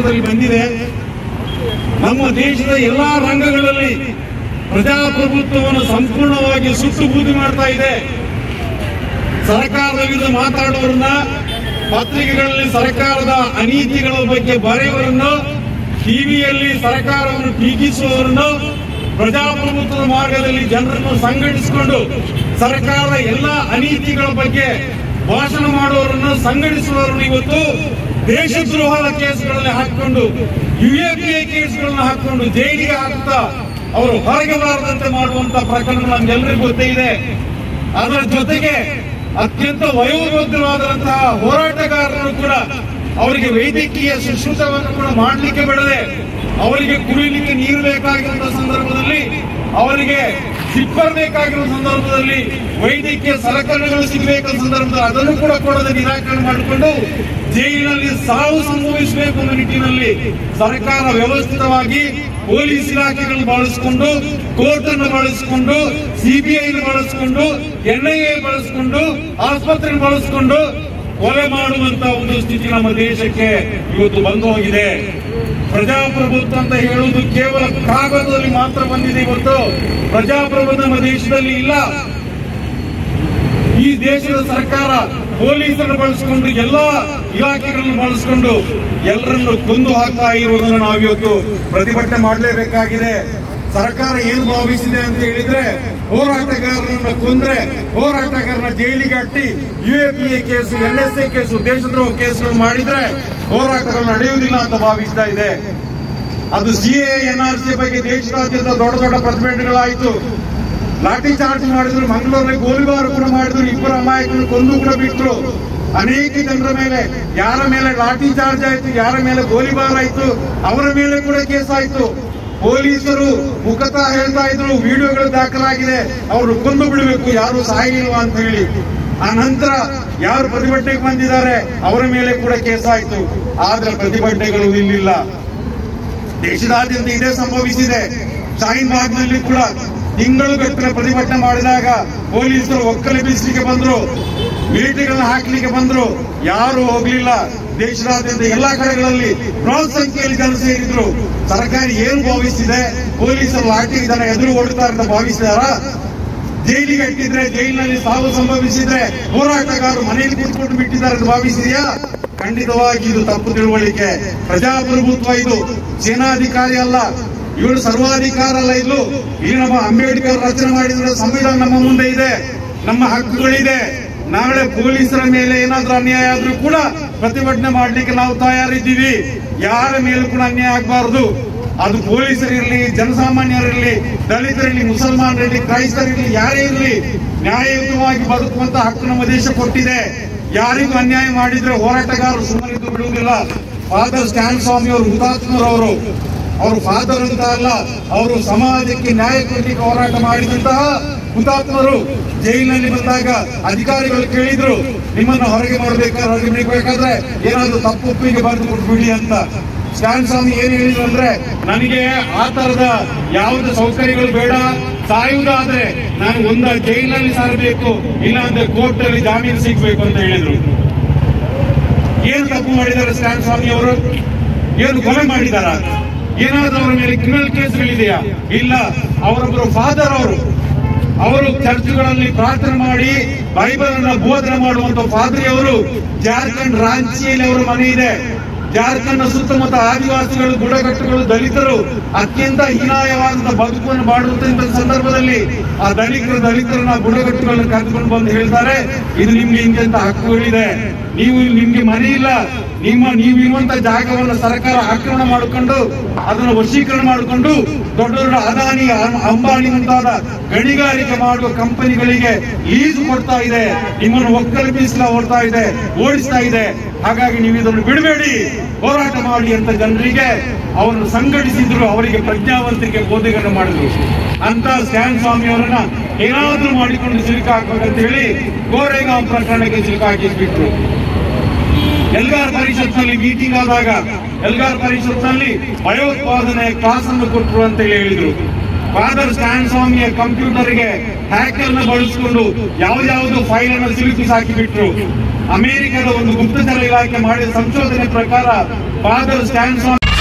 ಕರ್ನಾಟಕದಲ್ಲಿ ಬಂದಿದೆ ನಮ್ಮ ದೇಶದ ಎಲ್ಲಾ ರಂಗಗಳಲ್ಲಿ ಪ್ರಜಾಪ್ರಭುತ್ವವನ್ನು ಸಂಪೂರ್ಣವಾಗಿ ಸುಟ್ಟು ಬೂದಿ ಮಾಡ್ತಾ ಇದೆ ಸರ್ಕಾರದ ವಿರುದ್ಧ ಮಾತಾಡೋರನ್ನ ಪತ್ರಿಕೆಗಳಲ್ಲಿ ಸರ್ಕಾರದ ಅನೀತಿಗಳ ಬಗ್ಗೆ ಬರೆಯುವರನ್ನು ಟಿವಿಯಲ್ಲಿ ಸರ್ಕಾರವನ್ನು ಟೀಕಿಸುವವರನ್ನು ಪ್ರಜಾಪ್ರಭುತ್ವದ ಮಾರ್ಗದಲ್ಲಿ ಜನರನ್ನು ಸಂಘಟಿಸಿಕೊಂಡು ಸರ್ಕಾರದ ಎಲ್ಲ ಅನೀತಿಗಳ ಬಗ್ಗೆ ಭಾಷಣ ಮಾಡುವವರನ್ನು ಸಂಘಟಿಸುವವರನ್ನು ಇವತ್ತು ದೇಶದ್ರೋಹದ ಕೇಸ್ಗಳಲ್ಲಿ ಹಾಕಿಕೊಂಡು ಯುಎಪಿಎ ಕೇಸ್ಗಳನ್ನು ಹಾಕಿಕೊಂಡು ಜೈಲಿಗೆ ಹಾಕ್ತಾ ಅವರು ಹೊರಗೆ ಬಾರದಂತೆ ಮಾಡುವಂತ ಪ್ರಕರಣ ನಮ್ಗೆಲ್ಲರಿಗೂ ಗೊತ್ತೇ ಇದೆ ಅದರ ಜೊತೆಗೆ ಅತ್ಯಂತ ವಯೋವೃದ್ಧವಾದಂತಹ ಹೋರಾಟಗಾರರು ಕೂಡ ಅವರಿಗೆ ವೈದ್ಯಕೀಯ ಶುಶ್ರೂಷವನ್ನು ಕೂಡ ಮಾಡಲಿಕ್ಕೆ ಬಿಡದೆ ಅವರಿಗೆ ಕುಡಿಯಲಿಕ್ಕೆ ನೀರು ಬೇಕಾಗಿರುವ ಸಂದರ್ಭದಲ್ಲಿ ಅವರಿಗೆ ಸಿಪ್ಪರ್ ಬೇಕಾಗಿರುವ ಸಂದರ್ಭದಲ್ಲಿ ವೈದ್ಯಕೀಯ ಸಲಕರಣೆಗಳು ಸಿಗಬೇಕಾದ ಸಂದರ್ಭದಲ್ಲಿ ಅದನ್ನು ಕೂಡ ಕೊಡದೆ ನಿರಾಕರಣೆ ಮಾಡಿಕೊಂಡು ಜೈಲಿನಲ್ಲಿ ಸಾವು ಸಂಭವಿಸಬೇಕು ಅನ್ನೋ ನಿಟ್ಟಿನಲ್ಲಿ ಸರ್ಕಾರ ವ್ಯವಸ್ಥಿತವಾಗಿ ಪೊಲೀಸ್ ಇಲಾಖೆಗಳನ್ನು ಬಳಸಿಕೊಂಡು ಕೋರ್ಟ್ ಅನ್ನು ಬಳಸಿಕೊಂಡು ಸಿಬಿಐ ಬಳಸಿಕೊಂಡು ಎನ್ಐಎ ಬಳಸಿಕೊಂಡು ಆಸ್ಪತ್ರೆ ಬಳಸಿಕೊಂಡು ಕೊಲೆ ಮಾಡುವಂತ ಒಂದು ಸ್ಥಿತಿ ನಮ್ಮ ದೇಶಕ್ಕೆ ಇವತ್ತು ಬಂದು ಹೋಗಿದೆ ಪ್ರಜಾಪ್ರಭುತ್ವ ಅಂತ ಹೇಳುವುದು ಕೇವಲ ಕಾಗದದಲ್ಲಿ ಮಾತ್ರ ಬಂದಿದೆ ಇವತ್ತು ಪ್ರಜಾಪ್ರಭುತ್ವ ನಮ್ಮ ದೇಶದಲ್ಲಿ ಇಲ್ಲ ಈ ದೇಶದ ಸರ್ಕಾರ ಪೊಲೀಸರನ್ನು ಬಳಸಿಕೊಂಡು ಎಲ್ಲಾ ಇಲಾಖೆಗಳನ್ನು ಬಳಸಿಕೊಂಡು ಎಲ್ಲರನ್ನು ಕೊಂದು ಹಾಕ್ತಾ ಇರುವುದನ್ನು ನಾವಿವತ್ತು ಪ್ರತಿಭಟನೆ ಮಾಡಲೇಬೇಕಾಗಿದೆ ಸರ್ಕಾರ ಏನು ಭಾವಿಸಿದೆ ಅಂತ ಹೇಳಿದ್ರೆ ಹೋರಾಟಗಾರರನ್ನ ಕೊಂದ್ರೆ ಹೋರಾಟಗಾರನ ಜೈಲಿಗೆ ಅಟ್ಟಿ ಯುಎಪಿಎ ಕೇಸು ಎನ್ಎಸ್ಎ ಕೇಸು ದೇಶದ್ರೋಹ ಕೇಸುಗಳು ಮಾಡಿದ್ರೆ ಹೋರಾಟಗಳು ನಡೆಯುವುದಿಲ್ಲ ಅಂತ ಭಾವಿಸ್ತಾ ಇದೆ ಅದು ಸಿಎ ಎನ್ಆರ್ಸಿ ಬಗ್ಗೆ ದೇಶದಾದ್ಯಂತ ದೊಡ್ಡ ದೊಡ್ಡ ಪ್ರತಿಭಟನೆಗಳಾಯಿತು ಲಾಠಿ ಚಾರ್ಜ್ ಮಾಡಿದ್ರು ಮಂಗಳೂರಲ್ಲಿ ಗೋಲಿಬಾರ್ ಕೂಡ ಮಾಡಿದ್ರು ಇಬ್ಬರು ಅಮಾಯಕರು ಕೊಂದು ಕೂಡ ಬಿಟ್ರು ಅನೇಕ ಜನರ ಮೇಲೆ ಯಾರ ಮೇಲೆ ಲಾಠಿ ಚಾರ್ಜ್ ಆಯ್ತು ಯಾರ ಮೇಲೆ ಗೋಲಿಬಾರ್ ಆಯ್ತು ಅವರ ಮೇಲೆ ಕೂಡ ಕೇಸ್ ಆಯ್ತು ಪೊಲೀಸರು ಮುಖತಃ ಹೇಳ್ತಾ ಇದ್ರು ವಿಡಿಯೋಗಳು ದಾಖಲಾಗಿದೆ ಅವರು ಕೊಂದು ಬಿಡಬೇಕು ಯಾರು ಸಾಯಿಲ್ವಾ ಅಂತ ಹೇಳಿ ಆ ನಂತರ ಯಾರು ಪ್ರತಿಭಟನೆಗೆ ಬಂದಿದ್ದಾರೆ ಅವರ ಮೇಲೆ ಕೂಡ ಕೇಸ್ ಆಯ್ತು ಆದ್ರೆ ಪ್ರತಿಭಟನೆಗಳು ನಿಲ್ಲಿಲ್ಲ ದೇಶದಾದ್ಯಂತ ಇದೇ ಸಂಭವಿಸಿದೆ ಶಾಹೀನ್ ಬಾಗ್ನಲ್ಲಿ ಕೂಡ ತಿಂಗಳು ಗಟ್ಟಲೆ ಪ್ರತಿಭಟನೆ ಮಾಡಿದಾಗ ಪೊಲೀಸರು ಒಕ್ಕಲೆಬ್ಬಿಸಲಿಕ್ಕೆ ಬಂದ್ರು ಮೀಟಿಗಳನ್ನ ಹಾಕ್ಲಿಕ್ಕೆ ಬಂದ್ರು ಯಾರು ಹೋಗ್ಲಿಲ್ಲ ದೇಶದಾದ್ಯಂತ ಎಲ್ಲಾ ಕಡೆಗಳಲ್ಲಿ ಬೃಹತ್ ಸಂಖ್ಯೆಯಲ್ಲಿ ಜನ ಸೇರಿದ್ರು ಸರ್ಕಾರ ಏನು ಭಾವಿಸಿದೆ ಪೊಲೀಸರು ಲಾಠಿ ಜನ ಎದುರು ಓಡುತ್ತಾರೆ ಅಂತ ಭಾವಿಸಿದಾರ ಜೈಲಿಗೆ ಇಟ್ಟಿದ್ರೆ ಜೈಲಿನಲ್ಲಿ ಸಾವು ಸಂಭವಿಸಿದ್ರೆ ಹೋರಾಟಗಾರರು ಮನೆಯಲ್ಲಿ ಕೂತ್ಕೊಂಡು ಬಿಟ್ಟಿದ್ದಾರೆ ಅಂತ ಭಾವಿಸಿದೆಯಾ ಖಂಡಿತವಾಗಿ ಇದು ತಪ್ಪು ತಿಳುವಳಿಕೆ ಪ್ರಜಾಪ್ರಭುತ್ವ ಇದು ಸೇನಾಧಿಕಾರಿ ಅಲ್ಲ ಇವಳು ಸರ್ವಾಧಿಕಾರ ಅಲ್ಲ ಇದು ಇಲ್ಲಿ ನಮ್ಮ ಅಂಬೇಡ್ಕರ್ ರಚನೆ ಮಾಡಿದ್ರೆ ಸಂವಿಧಾನ ನಮ್ಮ ಮುಂದೆ ಇದೆ ನಮ್ಮ ಹಕ್ಕುಗಳಿದೆ ನಾಳೆ ಪೊಲೀಸರ ಮೇಲೆ ಏನಾದ್ರೂ ಅನ್ಯಾಯ ಆದ್ರೂ ಕೂಡ ಪ್ರತಿಭಟನೆ ಮಾಡ್ಲಿಕ್ಕೆ ನಾವು ತಯಾರಿದ್ದೀವಿ ಯಾರ ಮೇಲೂ ಕೂಡ ಅನ್ಯಾಯ ಆಗಬಾರದು ಅದು ಪೊಲೀಸರಿರ್ಲಿ ಜನಸಾಮಾನ್ಯರಿರ್ಲಿ ದಲಿತರಿರ್ಲಿ ಮುಸಲ್ಮಾನರಿರ್ಲಿ ಕ್ರೈಸ್ತರಿರ್ಲಿ ಯಾರೇ ಇರಲಿ ನ್ಯಾಯಯುತವಾಗಿ ಬದುಕುವಂತ ಹಕ್ಕು ನಮ್ಮ ದೇಶ ಕೊಟ್ಟಿದೆ ಯಾರಿಗೂ ಅನ್ಯಾಯ ಮಾಡಿದ್ರೆ ಹೋರಾಟಗಾರರು ಸುಮ್ಮನಿದ್ದು ಬಿಡುವುದಿಲ್ಲ ಫಾದರ್ ಸ್ಟ್ಯಾನ್ ಸ್ವಾಮಿ ಅವರು ಹುತಾತ್ಮರವರು ಅವರು ಫಾದರ್ ಅಂತ ಅಲ್ಲ ಅವರು ಸಮಾಜಕ್ಕೆ ನ್ಯಾಯ ಕೊಡ್ಲಿಕ್ಕೆ ಹೋರಾಟ ಮಾಡಿದಂತಹ ಹುತಾತ್ಮರು ಜೈಲಿನಲ್ಲಿ ಬಂದಾಗ ಅಧಿಕಾರಿಗಳು ಕೇಳಿದ್ರು ನಿಮ್ಮನ್ನ ಹೊರಗೆ ಮಾಡಬೇಕಾದ್ರೆ ಹೊರಗೆ ಬಿಡಬೇಕಾದ್ರೆ ಏನಾದ್ರು ತಪ್ಪು ಒಪ್ಪಿಗೆ ಬರೆದು ಕೊಟ್ಬಿಡಿ ಅಂತ ಸ್ಟ್ಯಾನ್ ಸ್ವಾಮಿ ಏನ್ ಹೇಳಿದ್ರು ಅಂದ್ರೆ ನನಗೆ ಆ ತರದ ಯಾವುದೇ ಸೌಕರ್ಯಗಳು ಬೇಡ ಸಾಯುವುದಾದ್ರೆ ನಾನು ಒಂದ ಜೈಲಿನಲ್ಲಿ ಸಾರಬೇಕು ಇಲ್ಲ ಅಂದ್ರೆ ಕೋರ್ಟ್ ಅಲ್ಲಿ ಜಾಮೀನು ಸಿಗ್ಬೇಕು ಅಂತ ಹೇಳಿದ್ರು ಏನು ತಪ್ಪು ಮಾಡಿದ್ದಾರೆ ಸ್ಟ್ಯಾನ್ ಸ್ವಾಮಿ ಅವರು ಏನು ಕೊಲೆ ಮಾಡಿದಾರ ಏನಾದ್ರೂ ಅವರ ಮೇಲೆ ಕ್ರಿಮಿನಲ್ ಕೇಸ್ಗಳಿದೆಯಾ ಇಲ್ಲ ಅವರೊಬ್ಬರು ಫಾದರ್ ಅವರು ಅವರು ಚರ್ಚ್ಗಳಲ್ಲಿ ಪ್ರಾರ್ಥನೆ ಮಾಡಿ ಬೈಬಲ್ ಅನ್ನ ಬೋಧನೆ ಮಾಡುವಂತ ಪಾದ್ರಿ ಅವರು ಜಾರ್ಖಂಡ್ ರಾಂಚಿಯಲ್ಲಿ ಅವರ ಮನೆ ಇದೆ ಜಾರ್ಖಂಡ್ ಸುತ್ತಮುತ್ತ ಆದಿವಾಸಿಗಳು ಬುಡಕಟ್ಟುಗಳು ದಲಿತರು ಅತ್ಯಂತ ಹೀನಾಯವಾದಂತಹ ಬದುಕನ್ನು ಮಾಡುವಂತ ಸಂದರ್ಭದಲ್ಲಿ ಆ ದಲಿತರು ದಲಿತರನ್ನ ಬುಡಕಟ್ಟುಗಳನ್ನು ಕರೆದುಕೊಂಡು ಬಂದು ಹೇಳ್ತಾರೆ ಇದು ನಿಮ್ಗೆ ಇಂತೆಂತ ಹಕ್ಕುಗಳಿದೆ ನೀವು ನಿಮ್ಗೆ ಮನೆ ಇಲ್ಲ ನಿಮ್ಮ ನೀವು ಇರುವಂತ ಜಾಗವನ್ನು ಸರ್ಕಾರ ಆಕ್ರಮಣ ಮಾಡಿಕೊಂಡು ಅದನ್ನು ವಶೀಕರಣ ಮಾಡಿಕೊಂಡು ದೊಡ್ಡ ದೊಡ್ಡ ಅದಾನಿ ಅಂ- ಅಂಬಾನಿ ಮುಂತಾದ ಗಣಿಗಾರಿಕೆ ಮಾಡುವ ಕಂಪನಿಗಳಿಗೆ ಲೀಸ್ ಕೊಡ್ತಾ ಇದೆ ನಿಮ್ಮನ್ನು ಒಕ್ಕಲಿಪಿಸ್ಲಾ ಓಡ್ತಾ ಇದೆ ಓಡಿಸ್ತಾ ಇದೆ ಹಾಗಾಗಿ ನೀವು ಇದನ್ನು ಬಿಡಬೇಡಿ ಹೋರಾಟ ಮಾಡಿ ಅಂತ ಜನರಿಗೆ ಅವರನ್ನು ಸಂಘಟಿಸಿದ್ರು ಅವರಿಗೆ ಪ್ರಜ್ಞಾವಂತರಿಗೆ ಬೋಧೆಗಳನ್ನು ಮಾಡಿದ್ರು ಅಂತ ಸ್ಟ್ಯಾನ್ ಸ್ವಾಮಿ ಅವರನ್ನ ಏನಾದ್ರೂ ಮಾಡಿಕೊಂಡು ಸಿಲುಕಾಕ್ಬೇಕಂತ ಹೇಳಿ ಕೋರೆಗಾಂವ್ ಪ್ರಕರಣಕ್ಕೆ ಸಿಲುಕಾಕಿಸ್ಬಿಟ್ರು ಎಲ್ಗಾರ್ ಪರಿಷತ್ನಲ್ಲಿ ಮೀಟಿಂಗ್ ಆದಾಗ ಎಲ್ಗಾರ್ ಪರಿಷತ್ನಲ್ಲಿ ಭಯೋತ್ಪಾದನೆ ಕ್ಲಾಸ್ ಅನ್ನು ಕೊಟ್ಟರು ಅಂತ ಹೇಳಿ ಹೇಳಿದ್ರು ಫಾದರ್ ಸ್ಟ್ಯಾನ್ ಸ್ವಾಮಿಯ ಕಂಪ್ಯೂಟರ್ಗೆ ಹ್ಯಾಕರ್ ನ ಬಳಸಿಕೊಂಡು ಯಾವ್ದಾವ್ದು ಫೈಲ್ ಅನ್ನು ಸಿಲುಕಿಸಿ ಹಾಕಿಬಿಟ್ರು ಅಮೆರಿಕದ ಒಂದು ಗುಪ್ತಚರ ಇಲಾಖೆ ಮಾಡಿದ ಸಂಶೋಧನೆ ಪ್ರಕಾರ ಫಾದರ್ ಸ್ಟ್ಯಾನ್ಸ್